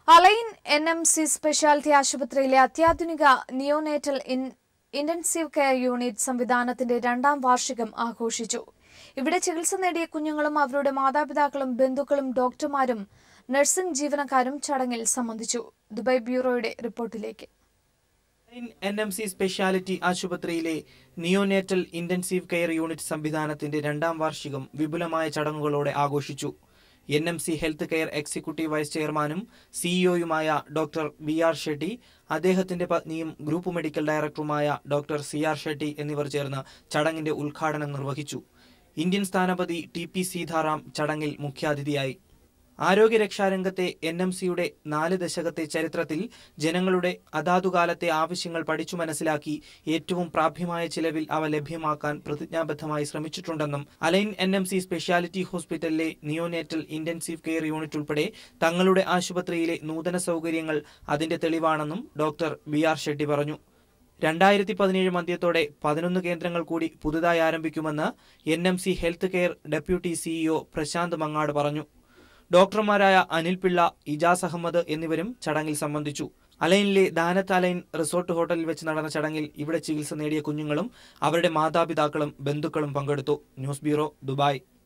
align N M C speciality ആശുപത്രിയിലെ അത്യാധുനിക neonatal in- intensive care unit സംവിധാനത്തിന്റെ രണ്ടാം വാർഷികം ആഘോഷിച്ചു ഇവിടെ ചികിത്സ നേടിയ കുഞ്ഞുങ്ങളും അവരുടെ മാതാപിതാക്കളും ബന്ധുക്കളും ഡോക്ടർമാരും നഴ്സിംഗ് ജീവനക്കാരും ചടങ്ങിൽ സംബന്ധിച്ചു ദുബായ് ബ്യൂറോയുടെ റിപ്പോർട്ടിലേക്ക് എൻ എം സി സ്പെഷ്യാലിറ്റി ആശുപത്രിയിലെ നിയോനേറ്റൽ ഇന്റൻസീവ് കെയർ യൂണിറ്റ് സംവിധാനത്തിന്റെ രണ്ടാം വാർഷികം വിപുലമായ ചടങ്ങുകളോടെ ആഘോഷിച്ചു N M C health care executive vice ചെയർമാനും സിഇഒയുമായ ഡോക്ടർ ബി ആർ ഷെട്ടി അദ്ദേഹത്തിന്റെ പത്നിയും ഗ്രൂപ്പ് മെഡിക്കൽ ഡയറക്ടറുമായ ഡോക്ടർ സി ആർ ഷെട്ടി എന്നിവർ ചേർന്ന് ചടങ്ങിന്റെ ഉദ്ഘാടനം നിർവഹിച്ചു ഇന്ത്യൻ സ്ഥാനപതി ടി പി സീതാറാം ചടങ്ങിൽ മുഖ്യാതിഥിയായി ആരോഗ്യരക്ഷാരംഗത്തെ എൻ എം സിയുടെ നാല് ദശകത്തെ ചരിത്രത്തിൽ ജനങ്ങളുടെ അതാതുകാലത്തെ ആവശ്യങ്ങൾ പഠിച്ചു മനസ്സിലാക്കി ഏറ്റവും പ്രാപ്യമായ ചിലവിൽ അവ ലഭ്യമാക്കാൻ പ്രതിജ്ഞാബദ്ധമായി ശ്രമിച്ചിട്ടുണ്ടെന്നും Al Ain N M C speciality ഹോസ്പിറ്റലിലെ നിയോനേറ്റൽ ഇന്റൻസീവ് കെയർ യൂണിറ്റ് ഉൾപ്പെടെ തങ്ങളുടെ ആശുപത്രിയിലെ നൂതന സൗകര്യങ്ങൾ അതിന്റെ തെളിവാണെന്നും ഡോക്ടർ ബി ആർ ഷെട്ടി പറഞ്ഞു രണ്ടായിരത്തി പതിനേഴ് മധ്യത്തോടെ പതിനൊന്ന് കേന്ദ്രങ്ങൾ കൂടി പുതുതായി ആരംഭിക്കുമെന്ന് N M C health care deputy CEO Prashanth Mangat പറഞ്ഞു ഡോക്ടർമാരായ അനിൽ പിള്ള ഇജാസ് അഹമ്മദ് എന്നിവരും ചടങ്ങിൽ സംബന്ധിച്ചു അലൈനിലെ ദാനത്ത് അലൈൻ റിസോർട്ട് ഹോട്ടലിൽ വെച്ച് നടന്ന ചടങ്ങിൽ ഇവിടെ ചികിത്സ നേടിയ കുഞ്ഞുങ്ങളും അവരുടെ മാതാപിതാക്കളും ബന്ധുക്കളും പങ്കെടുത്തു ന്യൂസ് ബ്യൂറോ ദുബായ്